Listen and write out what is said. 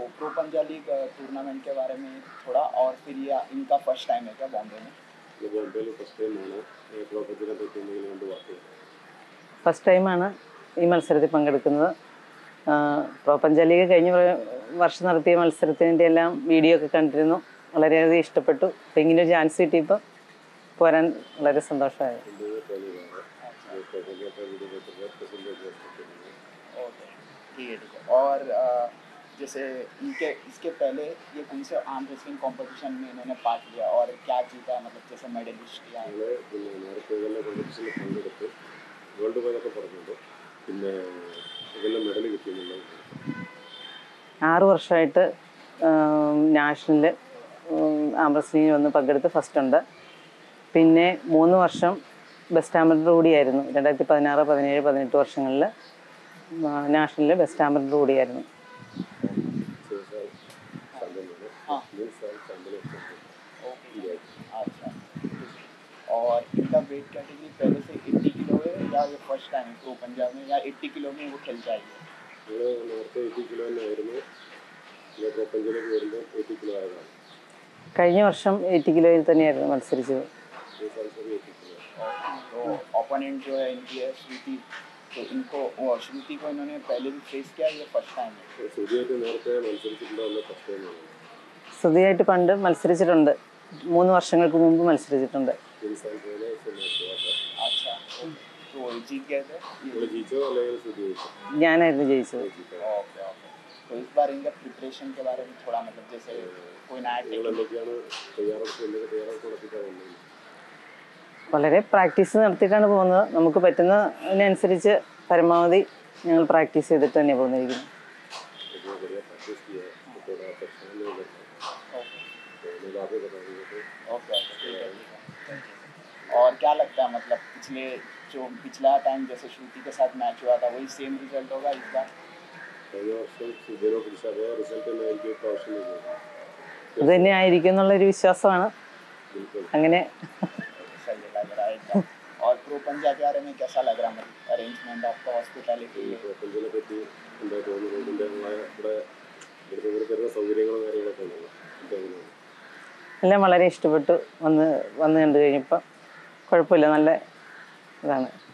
pro पंजा league tournament के बारे में थोड़ा और फिर ये इनका फर्स्ट टाइम है क्या बॉम्बे में ഇത് ബോംബെയിൽ ഫസ്റ്റ് ടൈമാണ് പ്രോപ്പർട്ടിനെ പറ്റി എന്തെങ്കിലും രണ്ട് വാക്ക് ഫസ്റ്റ് ടൈമാണ് ഈ മത്സരത്തിൽ പങ്കെടുക്കുന്നത് ആ, പ്രോ പഞ്ചാബ് ലീഗ് കഴിഞ്ഞ പ്ര- വർഷം നടത്തിയ മത്സരത്തിൻ്റെ എല്ലാം വീഡിയോ ഒക്കെ കണ്ടിരുന്നു വളരെയധികം ഇഷ്ടപ്പെട്ടു അപ്പം ഇങ്ങനെ ഒരു ചാൻസ് കിട്ടിയപ്പോൾ പോരാൻ വളരെ സന്തോഷമായിരുന്നു ഇത് തോന്നിയതാണ് പ്രോപ്പർട്ടി വീഡിയോ പ്രസൻറ്റേജ് ओके ठीक है ठीक है और अ, जैसे इनके इसके पहले ये कौन से आर्म रेसलिंग कंपटीशन में इन्होंने पार्ट लिया और क्या जीता मतलब जैसे मेडलिस्ट या ഞങ്ങൾ പിന്നെ നേരത്തെ ഇതെല്ലാം കോമ്പറ്റീഷനിൽ പങ്കെടുത്ത് വേൾഡ് വൈഡൊക്കെ പറഞ്ഞിട്ടുണ്ട് പിന്നെ ഇതെല്ലാം മെഡൽ കിട്ടിയിട്ടുണ്ട് ആറ് വർഷമായിട്ട് നാഷണൽ ആംബ്രസ്ലിങ്ങിൽ വന്ന് പങ്കെടുത്ത് ഫസ്റ്റ് ഉണ്ട് പിന്നെ മൂന്ന് വർഷം ബെസ്റ്റ് ആംബർ കൂടിയായിരുന്നു രണ്ടായിരത്തി പതിനാറ് പതിനേഴ് പതിനെട്ട് വർഷങ്ങളിൽ നാഷണലിൽ ബെസ്റ്റ് ആംബർ കൂടിയായിരുന്നു സാൽ ചാമ്പ്യനാണ് हाँ മൂന്ന് സാൽ ചാമ്പ്യൻ ओके अच्छा और इनका वेट कैटेगरी पहले से 80 किलो है या ये फर्स्ट टाइम है प्रो पंजाब में या 80 किलो में वो खेल जाएगी ഞങ്ങൾ നേരത്തെ എയ്റ്റി കിലോ തന്നെ ആയിരുന്നു പിന്നെ പ്രപഞ്ചത്തിലേക്ക് വരുമ്പോൾ എയ്റ്റി കിലോ ആയതാണ് കഴിഞ്ഞ വർഷം എയ്റ്റി കിലോയിൽ തന്നെയായിരുന്നു മത്സരിച്ചത് ഈ സാൽസറി എയ്റ്റി കിലോ तो ओपोनेंट जो है इनकी है श्रुति तो इनको वो श्रुति को इन्होंने पहले भी फेस किया ये फर्स्ट टाइम है സുധിയായിട്ട് നേരത്തെ മത്സരിച്ചിട്ടുണ്ടോ എന്ന് ഫസ്റ്റ് ടൈമാണ് ശ്രുതിയായിട്ട് പണ്ട് മത്സരിച്ചിട്ടുണ്ട് മൂന്ന് വർഷങ്ങൾക്ക് മുമ്പ് മത്സരിച്ചിട്ടുണ്ട് तीन साल पहले से मैच हुआ था अच्छा तो वो जीत गए थे നിങ്ങൾ जीतो അല്ലെങ്കിൽ സുധി ജയിച്ചോ ഞാനായിരുന്നു ജയിച്ചത് जीता ओके ओके तो इस बार इनका प्रिपरेशन के बारे में थोड़ा मतलब जैसे कोई नया നിങ്ങൾ टेक्निक എന്തൊക്കെയാണ് തയ്യാറെടുപ്പ് എന്തൊക്കെ തയ്യാറെടുപ്പ് നടത്തിയിട്ടാണ് വന്നത് വളരെ പ്രാക്ടീസ് നടത്തിയിട്ടാണ് പോകുന്നത് നമുക്ക് പറ്റുന്നതിനനുസരിച്ച് പരമാവധി ഞങ്ങൾ പ്രാക്ടീസ് ചെയ്തിട്ട് തന്നെ പോകുന്നിരിക്കുന്നു इतना बढ़िया प्रैक्टिस किया है तो थोड़ा परेशान नहीं लगता ओके तो लोग आगे बताएंगे तो ओके ओके ठीक है ठीक है और क्या लगता है मतलब पिछले जो पिछला टाइम जैसे श्रुति के साथ मैच हुआ था वही सेम रिजल्ट होगा इस बार കഴിഞ്ഞ വർഷം സുധീനോ പിടിച്ച അതേ റിസൾട്ട് തന്നെ ആയിരിക്കും പ്രാവശ്യം ചെയ്യുന്നത് അത് തന്നെ ആയിരിക്കും എന്നുള്ളൊരു വിശ്വാസമാണ് बिल्कुल അങ്ങനെ सही लग रहा है एकदम और प्रो पंजा के बारे में कैसा लग रहा है मतलब अरेंजमेंट आपका हॉस्पिटलिटी പ്രപഞ്ചത്തിനെ പറ്റി എന്താ തോന്നുന്നു ഇതിൻ്റെ നമ്മളെ ഇവിടെ ഇവിടുത്തെ ഇവിടെ തരുന്ന സൗകര്യങ്ങളും കാര്യങ്ങളൊക്കെ ഉണ്ടല്ലോ ഇതെങ്ങനെയാണ് എല്ലാം വളരെ ഇഷ്ടപ്പെട്ടു വന്ന് വന്ന് കണ്ടു കഴിഞ്ഞപ്പോൾ കുഴപ്പമില്ല നല്ല ഇതാണ്